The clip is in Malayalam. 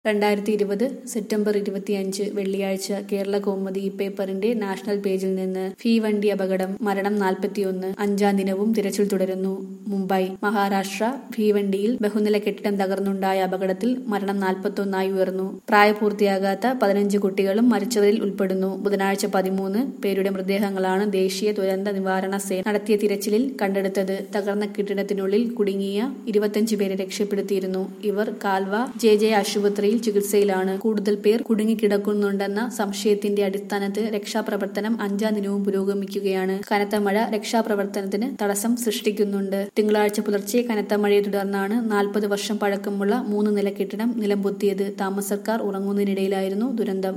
രണ്ടായിരത്തി ഇരുപത് സെപ്റ്റംബർ ഇരുപത്തിയഞ്ച് വെള്ളിയാഴ്ച കേരള കൗമുദി പേപ്പറിന്റെ നാഷണൽ പേജിൽ നിന്ന് ഭീവണ്ടി അപകടം മരണം നാൽപ്പത്തിയൊന്ന് അഞ്ചാം ദിനവും തിരച്ചിൽ തുടരുന്നു മുംബൈ മഹാരാഷ്ട്ര ഭീവണ്ടിയിൽ ബഹുനില കെട്ടിടം തകർന്നുണ്ടായ അപകടത്തിൽ മരണം നാൽപ്പത്തൊന്നായി ഉയർന്നു പ്രായപൂർത്തിയാകാത്ത പതിനഞ്ച് കുട്ടികളും മരിച്ചവരിൽ ഉൾപ്പെടുന്നു ബുധനാഴ്ച പതിമൂന്ന് പേരുടെ മൃതദേഹങ്ങളാണ് ദേശീയ ദുരന്ത നിവാരണ സേന നടത്തിയ തിരച്ചിലിൽ കണ്ടെടുത്തത് തകർന്ന കെട്ടിടത്തിനുള്ളിൽ കുടുങ്ങിയ ഇരുപത്തിയഞ്ച് പേരെ രക്ഷപ്പെടുത്തിയിരുന്നു ഇവർ കാൽവ ജെ ജെ ആശുപത്രിയിൽ ചികിത്സയിലാണ് കൂടുതൽ പേർ കുടുങ്ങിക്കിടക്കുന്നുണ്ടെന്ന സംശയത്തിന്റെ അടിസ്ഥാനത്തിൽ രക്ഷാപ്രവർത്തനം അഞ്ചാം ദിനവും പുരോഗമിക്കുകയാണ് കനത്ത മഴ രക്ഷാപ്രവർത്തനത്തിന് തടസ്സം സൃഷ്ടിക്കുന്നുണ്ട് തിങ്കളാഴ്ച പുലർച്ചെ കനത്ത മഴയെ തുടർന്നാണ് നാൽപ്പത് വർഷം പഴക്കമുള്ള മൂന്ന് നില കെട്ടിടം നിലംപൊത്തിയത് താമസക്കാർ ഉറങ്ങുന്നതിനിടയിലായിരുന്നു ദുരന്തം